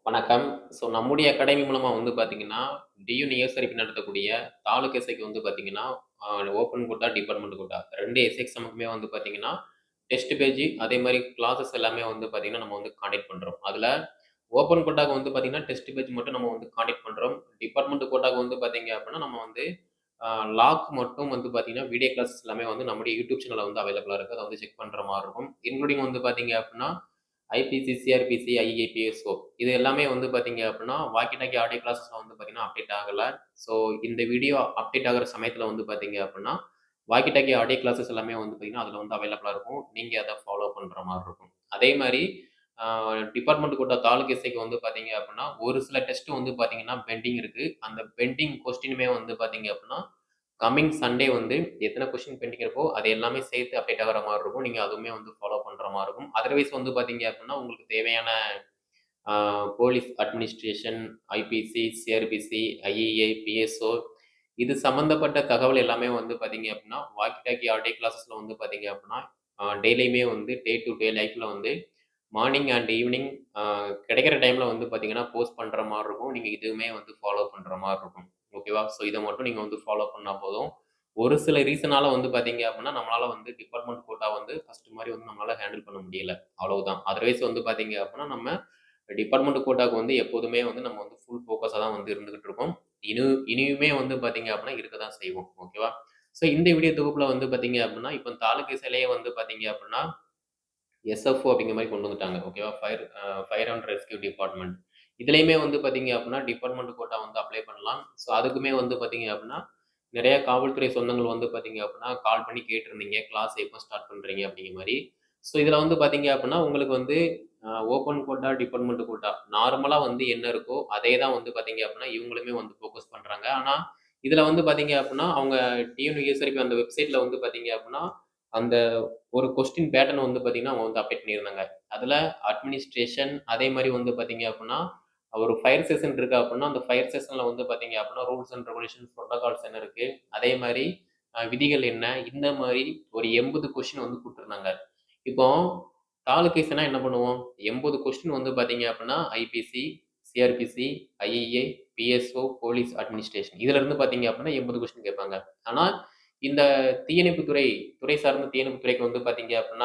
வணக்கம். ஸோ நம்முடைய அகாடமி மூலமா வந்து பார்த்தீங்கன்னா, டியூ நியர்சரிக்கு நடத்தக்கூடிய தாலுக் எஸ்ஐக்கு வந்து பார்த்தீங்கன்னா, அ open quota, department quota 2 SI எக்ஸாமுக்குமே வந்து பார்த்தீங்கன்னா, டெஸ்ட் பேஜ் அதே மாரி கிளாஸஸ் எல்லாமே வந்து பார்த்தீங்கன்னா, நம்ம வந்து கான்டாக்ட் பண்றோம். அதுல ஓப்பன் கோட்டாக்கு வந்து பார்த்தீங்கன்னா, டெஸ்ட் பேஜ் மட்டும் நம்ம வந்து கான்டாக்ட் பண்றோம். டிபார்ட்மெண்ட் கோட்டாக்கு வந்து பார்த்தீங்க அப்டின்னா, நம்ம வந்து அ லாக்கு மட்டும் வந்து பார்த்தீங்கன்னா, வீடியோ கிளாஸஸ் எல்லாமே வந்து நம்முடைய யூடியூப் சேனல்ல வந்து அவைலபிளா இருக்கு. அத வந்து செக் பண்ற மாரி இருக்கும். இன்க்ளூடிங் வந்து பார்த்தீங்க அப்டின்னா, ஐபிசி, சிஆர்பிசி, ஐஏ, பிஎஸ்ஓ இது எல்லாமே வந்து பார்த்தீங்க அப்டின்னா, வாக்கி டாக்கி ஆடியோ கிளாஸஸ்ல வந்து பார்த்தீங்கன்னா, அப்டேட் ஆகல. ஸோ இந்த வீடியோ அப்டேட் ஆகுற சமயத்துல வந்து பார்த்தீங்க அப்டின்னா, வாக்கி டாக்கி ஆடியோ கிளாஸஸ் எல்லாமே வந்து பார்த்தீங்கன்னா, அதுல வந்து அவைலபிளா இருக்கும். நீங்க அத ஃபாலோ பண்ற மாரி இருக்கும். அதே மாரி அ டிபார்ட்மெண்ட் கோட்டா தாலுக் எஸ்ஐக்கு வந்து பார்த்தீங்க அப்டின்னா, ஒரு சில டெஸ்ட் வந்து பார்த்தீங்கன்னா, பெண்டிங் இருக்கு. அந்த பெண்டிங் கொஸ்டினுமே வந்து பார்த்தீங்க அப்டின்னா, கம்மிங் சண்டே வந்து எத்தன கொஸ்டின் பெண்டிங் இருக்கோ, அது எல்லாமே சேர்த்து அப்டேட் ஆகுற மாரி இருக்கும். நீங்க அதுவுமே வந்து ஃபாலோ பண்ற மாரி இருக்கும். அதர்வைஸ் வந்து பார்த்தீங்க அப்டின்னா, உங்களுக்கு தேவையான அ police administration, IPC, CrPC, IAA, PSO இது சம்மந்தப்பட்ட தகவல் எல்லாமே வந்து பார்த்தீங்க அப்டின்னா, வாக்கி டாக்கி ஆடியோ கிளாஸஸ்ல வந்து பார்த்தீங்க அப்டின்னா, அ டெய்லியுமே வந்து டே டூ டே லைஃப்ல வந்து மார்னிங் அண்ட் ஈவினிங் அ கிடைக்கிற டைம்ல வந்து பார்த்தீங்கன்னா, போஸ்ட் பண்ற மாரி இருக்கும். நீங்க இதுவுமே வந்து ஃபாலோ பண்ற மாரி இருக்கும். ஓகேவா? ஸோ இத மட்டும் நீங்க வந்து ஃபாலோ பண்ணா போதும். ஒரு சில ரீசனால வந்து பார்த்தீங்க அப்டின்னா, நம்மளால வந்து டிபார்ட்மெண்ட் கோட்டா வந்து ஃபர்ஸ்ட் மாரி வந்து நம்மளால ஹேண்டில் பண்ண முடியல. அவ்வளவுதான். அதர்வைஸ் வந்து பார்த்தீங்க அப்டின்னா, நம்ம டிபார்ட்மெண்ட் கோட்டாக்கு வந்து எப்போதுமே வந்து நம்ம வந்து ஃபுல் ஃபோக்கஸா தான் வந்து இருந்துகிட்டு இருக்கோம். இனி இனியுமே வந்து பார்த்தீங்க அப்டின்னா, இருக்க தான் செய்வோம். ஓகேவா? ஸோ இந்த வீடியோ தொகுப்புல வந்து பார்த்தீங்க அப்டின்னா, இப்ப தாலுக் எஸ்ஐலயே வந்து பார்த்தீங்க அப்டின்னா, எஸ்எஃப்ஓ அப்படிங்கிற மாரி கொண்டு வந்துட்டாங்க. ஓகேவா? Fire uh fire and rescue department. இதுலயுமே வந்து பார்த்தீங்க அப்டின்னா, டிபார்ட்மெண்ட் கோட்டா வந்து அப்ளை பண்ணலாம். ஸோ அதுக்குமே வந்து பார்த்தீங்க அப்டின்னா, நெறைய காவல்துறை சொந்தங்கள் வந்து பார்த்தீங்க அப்டின்னா, கால் பண்ணி கேட்டிருந்தீங்க. கிளாஸ் எப்போ ஸ்டார்ட் பண்றீங்க அப்படிங்கிற மாரி. ஸோ இதுல வந்து பார்த்தீங்க அப்டின்னா, உங்களுக்கு வந்து அ ஓப்பன் கோட்டா, டிபார்ட்மெண்ட் கோட்டா நார்மலா வந்து என்ன இருக்கோ, அதே தான் வந்து பார்த்தீங்க அப்டின்னா, இவங்களுமே வந்து ஃபோக்கஸ் பண்றாங்க. ஆனா, இதுல வந்து பார்த்தீங்க அப்டின்னா, அவங்க டிஎன்யூஎஸ்ஆர்பி அந்த வெப்சைட்ல வந்து பார்த்தீங்க அப்டின்னா, அந்த ஒரு கொஸ்டின் பேட்டர்ன் வந்து பார்த்தீங்கன்னா, அவங்க வந்து அப்டேட் பண்ணியிருந்தாங்க. அதுல அட்மினிஸ்ட்ரேஷன் அதே மாரி வந்து பார்த்தீங்க அப்டின்னா, ஒரு ஃபயர் செஷன் இருக்கு அப்டின்னா, அந்த ஃபயர் செஷன்ல வந்து பார்த்தீங்க அப்டின்னா, ரூல்ஸ் அண்ட் ரெகுலேஷன்ஸ், புரோட்டோகால்ஸ் என்ன இருக்கு? அதே மாரி அ விதிகள் என்ன? இந்த மாரி ஒரு 80 கொஸ்டின் வந்து குடுத்திருந்தாங்க. இப்போ தாலுக் எஸ்ஐனா என்ன பண்ணுவோம்? 80 கொஸ்டின் வந்து பார்த்தீங்க அப்டின்னா, IPC, CrPC, IAA, PSO, police administration இதுல இருந்து பார்த்தீங்க அப்டின்னா, 80 கொஸ்டின் கேட்பாங்க. ஆனா, இந்த தீயணைப்பு துறை துறை சார்ந்த தீயணைப்பு துறைக்கு வந்து பார்த்தீங்க அப்டின்னா,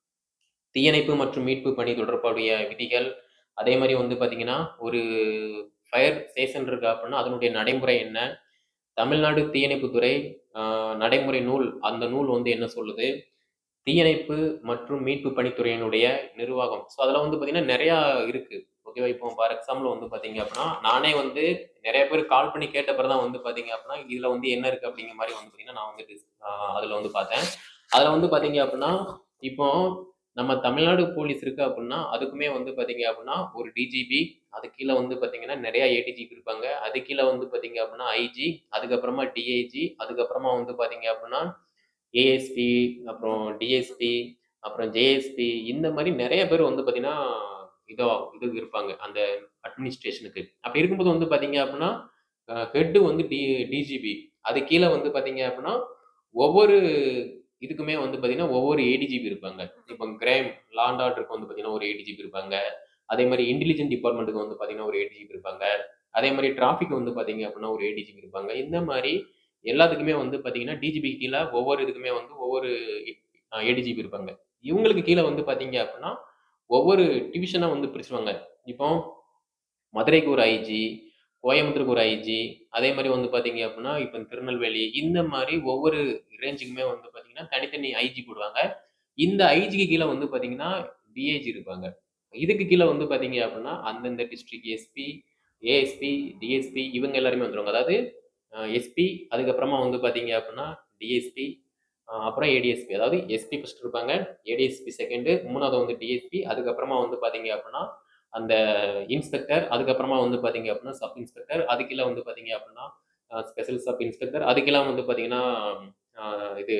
தீயணைப்பு மற்றும் மீட்பு பணி தொடர்புடைய விதிகள், அதே மாரி வந்து பார்த்தீங்கன்னா, ஒரு ஃபயர் ஸ்டேஷன் இருக்கு அப்டின்னா, அதனுடைய நடைமுறை என்ன? தமிழ்நாடு தீயணைப்புத்துறை அ நடைமுறை நூல், அந்த நூல் வந்து என்ன சொல்லுது? தீயணைப்பு மற்றும் மீட்பு பணித்துறையினுடைய நிர்வாகம். ஸோ அதுல வந்து பார்த்தீங்கன்னா, நெறையா இருக்கு. ஓகேவா? இப்போ ஃபார் எக்ஸாம்பிள் வந்து பார்த்தீங்க அப்டின்னா, நானே வந்து நெறைய பேர் கால் பண்ணி கேட்ட பிறகு தான் வந்து பார்த்தீங்க அப்டின்னா, இதுல வந்து என்ன இருக்கு அப்படிங்கிற மாரி வந்து பார்த்தீங்கன்னா, நான் வந்து டிஸ் அ அதுல வந்து பார்த்தேன். அதுல வந்து பார்த்தீங்க அப்டின்னா, இப்போ நம்ம தமிழ்நாடு போலீஸ் இருக்கு அப்டின்னா, அதுக்குமே வந்து பார்த்தீங்க அப்டின்னா, ஒரு டிஜிபி, அதுக்கு கீழ வந்து பார்த்தீங்கன்னா, நெறைய ஏடிஜிபி இருப்பாங்க. அதுக்கு கீழ வந்து பார்த்தீங்க அப்டின்னா, ஐஜி, அதுக்கப்புறமா டிஐஜி, அதுக்கப்புறமா வந்து பார்த்தீங்க அப்டின்னா, ஏஎஸ்பி, அப்புறம் டிஎஸ்பி, அப்புறம் ஜேஎஸ்பி இந்த மாரி நெறைய பேர் வந்து பார்த்தீங்கன்னா, இதோ இதுக்கு இருப்பாங்க. அந்த அட்மினிஸ்ட்ரேஷனுக்கு. அப்படி இருக்கும்போது வந்து பார்த்தீங்க அப்டின்னா, அ ஹெட் வந்து டி டிஜிபி. அதுக்கு கீழ வந்து பார்த்தீங்க அப்டின்னா, ஒவ்வொரு இதுக்குமே வந்து பார்த்தீங்கன்னா, ஒவ்வொரு ஏடிஜிபி இருப்பாங்க. இப்போ கிரைம், லா அண்ட் ஆர்டருக்கு வந்து பார்த்தீங்கன்னா, ஒரு ஏடிஜிபி இருப்பாங்க. அதே மாரி இன்டெலிஜென்ட் டிபார்ட்மென்ட்க்கு வந்து பார்த்தீங்கன்னா, ஒரு ஏடிஜிபி இருப்பாங்க. அதே மாரி டிராஃபிக் வந்து பார்த்தீங்க அப்டின்னா, ஒரு ஏடிஜிபி இருப்பாங்க. இந்த மாரி எல்லாத்துக்குமே வந்து பார்த்தீங்கன்னா, டிஜிபிக்கு கீழ ஒவ்வொரு இதுக்குமே வந்து ஒவ்வொரு அ ஏடிஜிபி இருப்பாங்க. இவங்களுக்கு கீழ வந்து பார்த்தீங்க அப்டின்னா, ஒவ்வொரு டிவிஷனா வந்து பிரிச்சுருவாங்க. இப்போ மதுரைக்கு ஒரு ஐஜி, கோயம்புத்தூருக்கு ஒரு ஐஜி, அதே மாரி வந்து பார்த்தீங்க அப்டின்னா, இப்ப திருநெல்வேலி இந்த மாரி ஒவ்வொரு ரேஞ்சுக்குமே வந்து பார்த்தீங்கன்னா, தனித்தனி ஐஜி போடுவாங்க. இந்த ஐஜிக்கு கீழ வந்து பார்த்தீங்கன்னா, டிஐஜி இருப்பாங்க. இதுக்கு கீழ வந்து பார்த்தீங்க அப்டின்னா, அந்தந்த டிஸ்ட்ரிக்ட் எஸ்பி, ஏஎஸ்பி, டிஎஸ்பி இவங்க எல்லாருமே வந்துருவாங்க. அதாவது அ எஸ்பி அதுக்கப்புறமா வந்து பார்த்தீங்க அப்டின்னா, டிஎஸ்பி அ அப்புறம் ஏடிஎஸ்பி. அதாவது எஸ்பி ஃபர்ஸ்ட் இருப்பாங்க. ஏடிஎஸ்பி செகண்டு, 3வது வந்து டிஎஸ்பி அதுக்கப்புறமா வந்து பார்த்தீங்க அப்டின்னா, அந்த இன்ஸ்பெக்டர், அதுக்கப்புறமா வந்து பார்த்தீங்க அப்டின்னா, சப் இன்ஸ்பெக்டர், அதுக்கு கீழ வந்து பார்த்தீங்க அப்டின்னா, அ ஸ்பெஷல் சப் இன்ஸ்பெக்டர், அதுக்கெல்லாம் வந்து பார்த்தீங்கன்னா, அ இது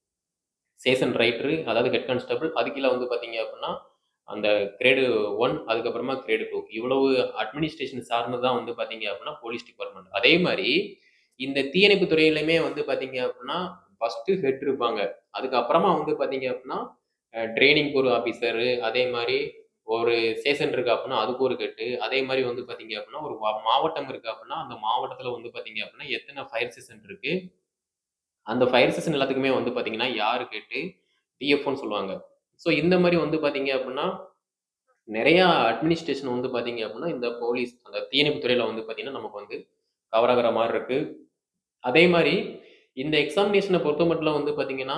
ஸ்டேஷன் ரைட்டரு, அதாவது ஹெட் கான்ஸ்டபிள், அதுக்கு கீழ வந்து பார்த்தீங்க அப்டின்னா, அந்த கிரேடு 1 அதுக்கப்புறமா கிரேடு 2 இவ்வளவு அட்மினிஸ்ட்ரேஷன் சார்ந்தது தான் வந்து பார்த்தீங்க அப்டின்னா, போலீஸ் டிபார்ட்மெண்ட். அதே மாரி இந்த தீயணைப்பு துறையிலுமே வந்து பார்த்தீங்க அப்டின்னா, ஃபர்ஸ்ட் ஹெட் இருப்பாங்க. அதுக்கப்புறமா வந்து பார்த்தீங்க அப்டின்னா, அ ட்ரெய்னிங்க்கு ஒரு ஆஃபீசரு, அதே மாரி ஒரு ஸ்டேஷன் இருக்கு அப்படின்னா அதுக்கு ஒரு கட்டு அதே மாதிரி வந்து பார்த்தீங்க அப்படின்னா ஒரு வா- மாவட்டம் இருக்கு அப்படின்னா அந்த மாவட்டத்தில் வந்து பார்த்தீங்க அப்படின்னா எத்தனை ஃபயர் ஸ்டேஷன் இருக்கு அந்த ஃபயர் ஸ்டேஷன் எல்லாத்துக்குமே வந்து பார்த்தீங்கன்னா யாரு கேட்டு டிஎஃப்னு சொல்லுவாங்க ஸோ இந்த மாதிரி வந்து பார்த்தீங்க அப்படின்னா நிறையா அட்மினிஸ்ட்ரேஷன் வந்து பார்த்தீங்க அப்படின்னா இந்த போலீஸ் அந்த தீயணைப்பு துறையில் வந்து பார்த்தீங்கன்னா நமக்கு வந்து கவர் ஆகிற மாதிரி இருக்கு அதே மாதிரி இந்த எக்ஸாமினேஷனை பொறுத்த மட்டும் வந்து பார்த்தீங்கன்னா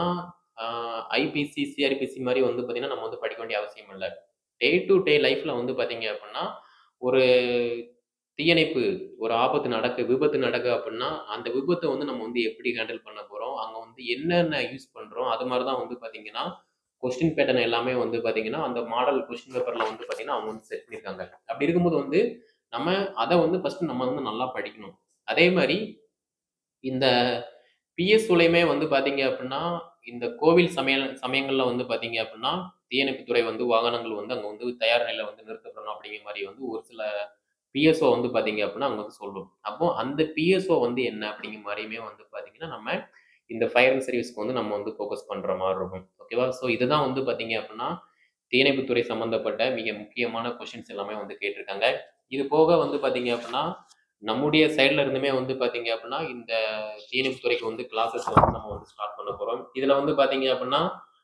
ஐபிசி சிஆர்பிசி மாதிரி வந்து பார்த்தீங்கன்னா நம்ம வந்து படிக்க வேண்டிய அவசியம் இல்லை டே டு டே லைஃப்பில் வந்து பார்த்தீங்க அப்படின்னா ஒரு தீயணைப்பு ஒரு ஆபத்து நடக்கு விபத்து நடக்கு அப்படின்னா அந்த விபத்தை வந்து நம்ம வந்து எப்படி ஹேண்டில் பண்ண போகிறோம் அங்கே வந்து என்னென்ன யூஸ் பண்ணுறோம் அது மாதிரி தான் வந்து பார்த்தீங்கன்னா கொஸ்டின் பேட்டர்ன் எல்லாமே வந்து பார்த்தீங்கன்னா அந்த மாடல் கொஸ்டின் பேப்பரில் வந்து பார்த்தீங்கன்னா அவங்க வந்து செட் பண்ணியிருக்காங்க அப்படி இருக்கும்போது வந்து நம்ம அதை வந்து ஃபஸ்ட்டு நம்ம வந்து நல்லா படிக்கணும் அதே மாதிரி இந்த பிஎஸ்ஓலையுமே வந்து பார்த்தீங்க அப்படின்னா இந்த கோவில் சமய சமயங்களில் வந்து பார்த்தீங்க அப்படின்னா தீயணைப்புத்துறை வந்து வாகனங்கள் வந்து அங்கே வந்து தயார் நிலையில் வந்து நிறுத்தப்படணும் அப்படிங்கிற மாதிரி வந்து ஒரு சில பிஎஸ்ஓ வந்து பார்த்தீங்க அப்படின்னா அங்கே வந்து சொல்லும் அப்போ அந்த பிஎஸ்ஓ வந்து என்ன அப்படிங்கிற மாதிரியுமே வந்து பார்த்தீங்கன்னா நம்ம இந்த ஃபயர் அண்ட் சர்வீஸ்க்கு வந்து நம்ம வந்து ஃபோக்கஸ் பண்ணுற மாதிரி இருக்கும் ஓகேவா ஸோ இதுதான் வந்து பார்த்தீங்க அப்படின்னா தீயணைப்புத்துறை சம்மந்தப்பட்ட மிக முக்கியமான கொஷின்ஸ் எல்லாமே வந்து கேட்டிருக்காங்க இது போக வந்து பார்த்தீங்க அப்படின்னா நம்முடைய சைடில் இருந்துமே வந்து பார்த்தீங்க அப்படின்னா இந்த தீயணைப்புத்துறைக்கு வந்து கிளாஸஸ் வந்து நம்ம வந்து ஸ்டார்ட் பண்ண போகிறோம் இதில் வந்து பார்த்தீங்க அப்படின்னா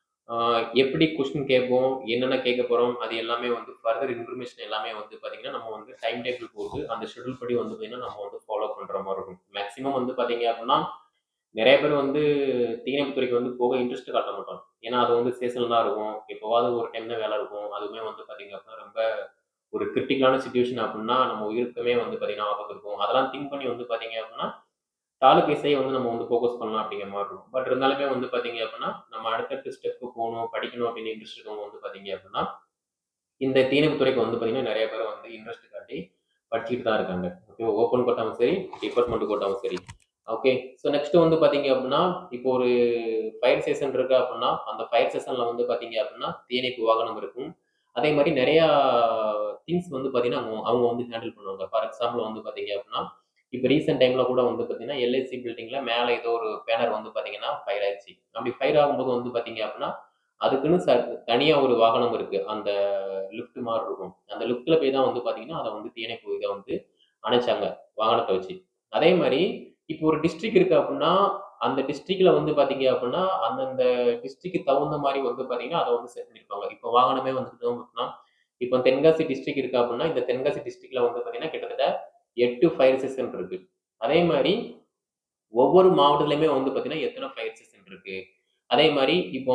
ஆஹ் எப்படி கொஸ்டின் கேட்போம் என்னென்ன கேட்க போகிறோம் அது எல்லாமே வந்து ஃபர்தர் இன்ஃபர்மேஷன் எல்லாமே வந்து பார்த்தீங்கன்னா நம்ம வந்து டைம் டேபிள் போட்டு அந்த ஷெடியூல் படி வந்து பார்த்தீங்கன்னா நம்ம வந்து ஃபாலோ பண்ணுற மாதிரி இருக்கும் மேக்ஸிமம் வந்து பார்த்தீங்க அப்படின்னா நிறைய பேர் வந்து தீயணைப்புத்துறைக்கு வந்து போக இன்ட்ரெஸ்ட் காட்ட மாட்டோம் ஏன்னா அது வந்து சீசனில் தான் இருக்கும் எப்போவாவது ஒரு டைம் தான் வேலை இருக்கும் அதுவுமே வந்து பார்த்தீங்க அப்படின்னா ரொம்ப ஒரு கிரிட்டிக்கலான சுச்சுவேஷன் அப்படின்னா நம்ம உயிருக்குமே வந்து பார்த்தீங்கன்னா ஆபத்து இருக்கும் அதெல்லாம் திங்க் பண்ணி வந்து பார்த்தீங்க அப்படின்னா தாலுக்கு இசையை வந்து நம்ம வந்து ஃபோக்கஸ் பண்ணலாம் அப்படிங்கிற மாதிரி இருக்கும் பட் இருந்தாலுமே வந்து பார்த்தீங்க அப்படின்னா நம்ம அடுத்தடுத்த ஸ்டெப்பு போகணும் படிக்கணும் அப்படின்னு இன்ட்ரெஸ்ட் இருக்கவங்க வந்து பார்த்தீங்க அப்படின்னா இந்த தீயணைப்புத்துறைக்கு வந்து பார்த்தீங்கன்னா நிறைய பேர் வந்து இன்ட்ரெஸ்ட் காட்டி படிச்சுட்டு தான் இருக்காங்க ஓகே ஓப்பன் கோட்டாவும் சரி டிபார்ட்மெண்ட் கோட்டாவும் சரி ஓகே ஸோ நெக்ஸ்ட் வந்து பார்த்தீங்க அப்படின்னா இப்போ ஒரு ஃபயர் ஸ்டேஷன் இருக்கு அப்படின்னா அந்த ஃபயர் ஸ்டேஷனில் வந்து பார்த்தீங்க அப்படின்னா தீயணைப்பு வாகனம் இருக்கும் அதே மாதிரி நிறையா திங்ஸ் வந்து பார்த்தீங்கன்னா அவங்க அவங்க வந்து ஹேண்டில் பண்ணுவாங்க ஃபார் எக்ஸாம்பிள் வந்து பார்த்தீங்க அப்படின்னா இப்போ ரீசெண்ட் டைமில் கூட வந்து பார்த்தீங்கன்னா எல்ஐசி பில்டிங்கில் மேலே ஏதோ ஒரு பேனர் வந்து பார்த்தீங்கன்னா ஃபயர் ஆயிடுச்சு அப்படி ஃபயர் ஆகும்போது வந்து பார்த்தீங்க அப்படின்னா அதுக்குன்னு ச தனியாக ஒரு வாகனம் இருக்குது அந்த லிஃப்ட் மாதிரி இருக்கும் அந்த லிஃப்ட்டில் போய் தான் வந்து பார்த்தீங்கன்னா அதை வந்து தீயணைப்பு இதை வந்து அணைச்சாங்க வாகனத்தை வச்சு அதே மாதிரி இப்போ ஒரு டிஸ்ட்ரிக்ட் இருக்கு அப்படின்னா அந்த டிஸ்ட்ரிக்ட்ல வந்து பாத்தீங்க அப்படின்னா அந்தந்த டிஸ்ட்ரிக்ட் தகுந்த மாதிரி வந்து பாத்தீங்கன்னா அதை வந்து செட் பண்ணிருப்பாங்க இப்போ வாகனமே வந்துட்டு அப்படின்னா இப்போ தென்காசி டிஸ்ட்ரிக்ட் இருக்கு அப்படின்னா இந்த தென்காசி டிஸ்ட்ரிக்ட்ல வந்து பாத்தீங்கன்னா கிட்டத்தட்ட எட்டு ஃபயர் ஸ்டேஷன் இருக்கு அதே மாதிரி ஒவ்வொரு மாவட்டத்துலயுமே வந்து பாத்தீங்கன்னா எத்தனை ஃபயர் ஸ்டேஷன் இருக்கு அதே மாதிரி இப்போ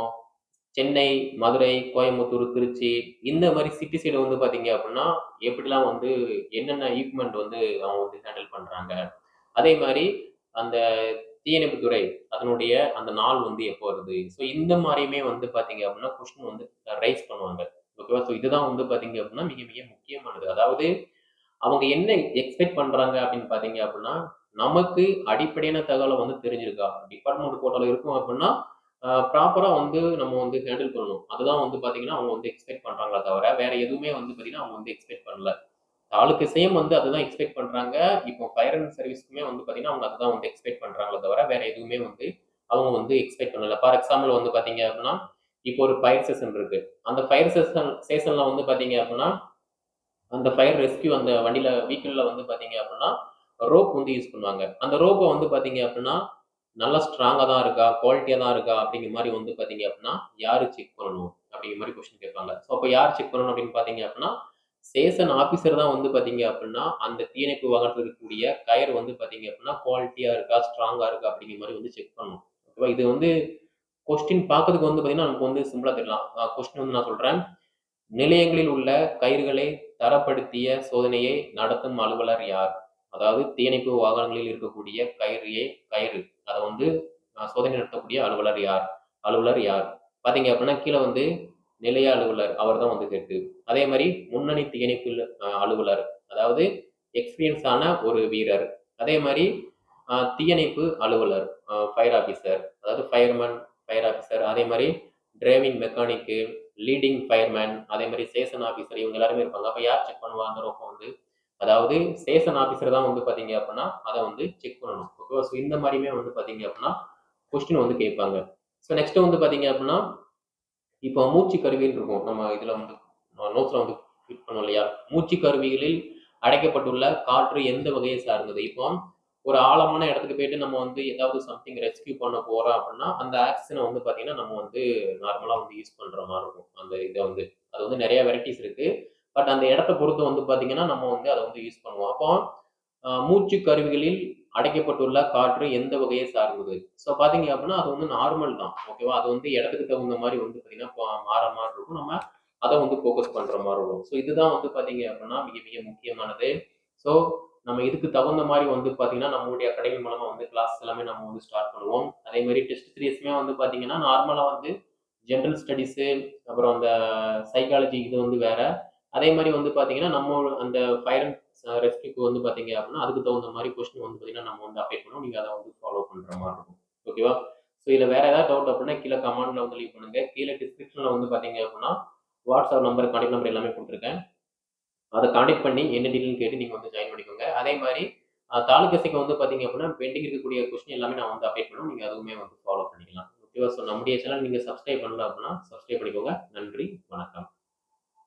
சென்னை மதுரை கோயம்புத்தூர் திருச்சி இந்த மாதிரி சிட்டி சைடு வந்து பாத்தீங்க அப்படின்னா எப்படிலாம் வந்து என்னென்ன ஈக்மெண்ட் வந்து அவங்க வந்து ஹேண்டில் பண்றாங்க அதே மாதிரி அந்த தீயணைப்புத்துறை அதனுடைய அந்த நாள் வந்து எப்போ வருது ஸோ இந்த மாதிரியுமே வந்து பார்த்தீங்க அப்படின்னா கொஸ்டின் வந்து ரைஸ் பண்ணுவாங்க ஓகேவா ஸோ இதுதான் வந்து பார்த்தீங்க அப்படின்னா மிக மிக முக்கியமானது அதாவது அவங்க என்ன எக்ஸ்பெக்ட் பண்றாங்க அப்படின்னு பார்த்தீங்க அப்படின்னா நமக்கு அடிப்படையான தகவலை வந்து தெரிஞ்சிருக்கா டிபார்ட்மெண்ட் கோட்டால இருக்கும் அப்படின்னா ப்ராப்பராக வந்து நம்ம வந்து ஹேண்டில் பண்ணணும் அதுதான் வந்து பார்த்தீங்கன்னா அவங்க வந்து எக்ஸ்பெக்ட் பண்றாங்களே தவிர வேற எதுவுமே வந்து பார்த்தீங்கன்னா அவங்க வந்து எக்ஸ்பெக்ட் பண்ணல தாலுக்கு சேம் வந்து அதுதான் எக்ஸ்பெக்ட் பண்றாங்க இப்போ ஃபயர் அண்ட் சர்வீஸ்க்குமே வந்து பார்த்தீங்கன்னா அவங்க அதுதான் வந்து எக்ஸ்பெக்ட் பண்றாங்களே தவிர வேற எதுவுமே வந்து அவங்க வந்து எக்ஸ்பெக்ட் பண்ணல ஃபார் எக்ஸாம்பிள் வந்து பார்த்தீங்க அப்படின்னா இப்போ ஒரு ஃபயர் ஸ்டேஷன் இருக்கு அந்த ஃபயர் ஸ்டேஷன் ஸ்டேஷன்ல வந்து பார்த்தீங்க அப்படின்னா அந்த ஃபயர் ரெஸ்கியூ அந்த வண்டியில வெஹிக்கிள்ல வந்து பார்த்தீங்க அப்படின்னா ரோப் வந்து யூஸ் பண்ணுவாங்க அந்த ரோப்பை வந்து பார்த்தீங்க அப்படின்னா நல்லா ஸ்ட்ராங்காக தான் இருக்கா குவாலிட்டியாக தான் இருக்கா அப்படிங்கிற மாதிரி வந்து பார்த்தீங்க அப்படின்னா யாரு செக் பண்ணணும் அப்படிங்கிற மாதிரி கொஸ்டின் கேட்பாங்க ஸோ அப்போ யார் செக் பண்ணணும் அப்படின்னு பார்த்தீங்க அப்படின்னா ஸ்டேஷன் ஆஃபீஸர் தான் வந்து பார்த்தீங்க அப்படின்னா அந்த தீயணைப்பு வாகனத்தில் இருக்கக்கூடிய கயர் வந்து பார்த்தீங்க அப்படின்னா குவாலிட்டியாக இருக்கா ஸ்ட்ராங்காக இருக்கா அப்படிங்கிற மாதிரி வந்து செக் பண்ணணும் ஓகேவா இது வந்து கொஸ்டின் பார்க்கறதுக்கு வந்து பார்த்தீங்கன்னா நமக்கு வந்து சிம்பிளாக தெரியலாம் கொஸ்டின் வந்து நான் சொல்கிறேன் நிலையங்களில் உள்ள கயிறுகளை தரப்படுத்திய சோதனையை நடத்தும் அலுவலர் யார் அதாவது தீயணைப்பு வாகனங்களில் இருக்கக்கூடிய கயிறு கயிறு அதை வந்து அஹ், சோதனை நடத்தக்கூடிய அலுவலர் யார் அலுவலர் யார் பார்த்தீங்க அப்படின்னா கீழே வந்து நிலைய அலுவலர் அவர் தான் வந்து கேட்டு அதே மாதிரி முன்னணி தீயணைப்பு அஹ், அலுவலர் அதாவது எக்ஸ்பீரியன்ஸ் ஆன ஒரு வீரர் அதே மாதிரி அஹ், தீயணைப்பு அலுவலர் ஃபயர் ஆஃபீஸர் அதாவது ஃபயர்மேன் ஃபயர் ஆஃபீஸர் அதே மாதிரி டிரைவிங் மெக்கானிக்கு லீடிங் ஃபயர்மேன் அதே மாதிரி ஸ்டேஷன் ஆஃபீஸர் இவங்க எல்லாருமே இருப்பாங்க அப்போ யார் செக் பண்ணுவா அந்த ரோப்பம் வந்து அதாவது ஸ்டேஷன் ஆஃபீஸர் தான் வந்து பார்த்தீங்க அப்படின்னா அதை வந்து செக் பண்ணணும் ஓகேவா ஸோ இந்த மாதிரியுமே வந்து பார்த்தீங்க அப்படின்னா கொஸ்டின் வந்து கேட்பாங்க ஸோ நெக்ஸ்ட் வந்து பார்த்தீங்க அப்படின்னா இப்போ மூச்சு கருவின்னு இருக்கும் நம்ம இதில் வந்து நோட்ஸில் வந்து ஃபிட் பண்ணோம் இல்லையா மூச்சு கருவிகளில் அடைக்கப்பட்டுள்ள காற்று எந்த வகையை சார்ந்தது இப்போ ஒரு ஆழமான இடத்துக்கு போயிட்டு நம்ம வந்து ஏதாவது சம்திங் ரெஸ்கியூ பண்ண போறோம் அப்படின்னா அந்த ஆக்சிஜனை வந்து பார்த்தீங்கன்னா நம்ம வந்து நார்மலாக வந்து யூஸ் பண்ணுற மாதிரி இருக்கும் அந்த இதை வந்து அது வந்து நிறைய வெரைட்டிஸ் இருக்கு பட் அந்த இடத்த பொறுத்து வந்து பார்த்தீங்கன்னா நம்ம வந்து அதை வந்து யூஸ் பண்ணுவோம் அப்போ ஆஹ், மூச்சு கருவிகளில் அடைக்கப்பட்டுள்ள காற்று எந்த வகையை சார்ந்தது ஸோ பார்த்தீங்க அப்படின்னா அது வந்து நார்மல் தான் ஓகேவா அது வந்து இடத்துக்கு தகுந்த மாதிரி வந்து பார்த்தீங்கன்னா பா- மாற மாதிரி இருக்கும் நம்ம அதை வந்து ஃபோக்கஸ் பண்ணுற மாதிரி இருக்கும் ஸோ இதுதான் வந்து பார்த்தீங்க அப்படின்னா மிக மிக முக்கியமானது ஸோ நம்ம இதுக்கு தகுந்த மாதிரி வந்து பார்த்தீங்கன்னா நம்மளுடைய அகாடமி மூலமாக வந்து கிளாஸ் எல்லாமே நம்ம வந்து ஸ்டார்ட் பண்ணுவோம் அதே மாதிரி டெஸ்ட் சீரியஸ்மே வந்து பார்த்தீங்கன்னா நார்மலாக வந்து ஜென்ரல் ஸ்டடீஸு அப்புறம் அந்த சைக்காலஜி இது வந்து வேற அதே மாதிரி வந்து பார்த்தீங்கன்னா நம்ம அந்த ஃபயர் அண்ட் ரெஸ்கியூக்கு வந்து பார்த்தீங்க அப்படின்னா அதுக்கு தகுந்த மாதிரி கொஸ்டின் வந்து பார்த்தீங்கன்னா நம்ம வந்து அப்டேட் பண்ணுவோம் நீங்கள் அதை வந்து ஃபாலோ பண்ணுற மாதிரி இருக்கும் ஓகேவா ஸோ இதில் வேற ஏதாவது டவுட் அப்படின்னா கீழே கமெண்ட்ல வந்து லீவ் பண்ணுங்க கீழே டிஸ்கிரிப்ஷனில் வந்து பார்த்தீங்க அப்படின்னா வாட்ஸ்அப் நம்பர் கான்டெக்ட் நம்பர் எல்லாமே கொடுத்துருக்கேன் அதை கான்டெக்ட் பண்ணி என்ன டீட்டெயில்னு கேட்டு நீங்கள் வந்து ஜாயின் பண்ணிக்கோங்க அதே மாதிரி தாலுக்கசைக்கு வந்து பார்த்தீங்க அப்படின்னா பெண்டிங் இருக்கக்கூடிய கொஸ்டின் எல்லாமே நான் வந்து அப்டேட் பண்ணுவோம் நீங்கள் அதுவுமே வந்து ஃபாலோ பண்ணிக்கலாம் ஓகேவா ஸோ நம்முடைய சேனல் நீங்கள் சப்ஸ்கிரைப் பண்ணல அப்படின்னா சப்ஸ்கிரைப் பண்ணிக்கோங்க நன்றி வணக்கம்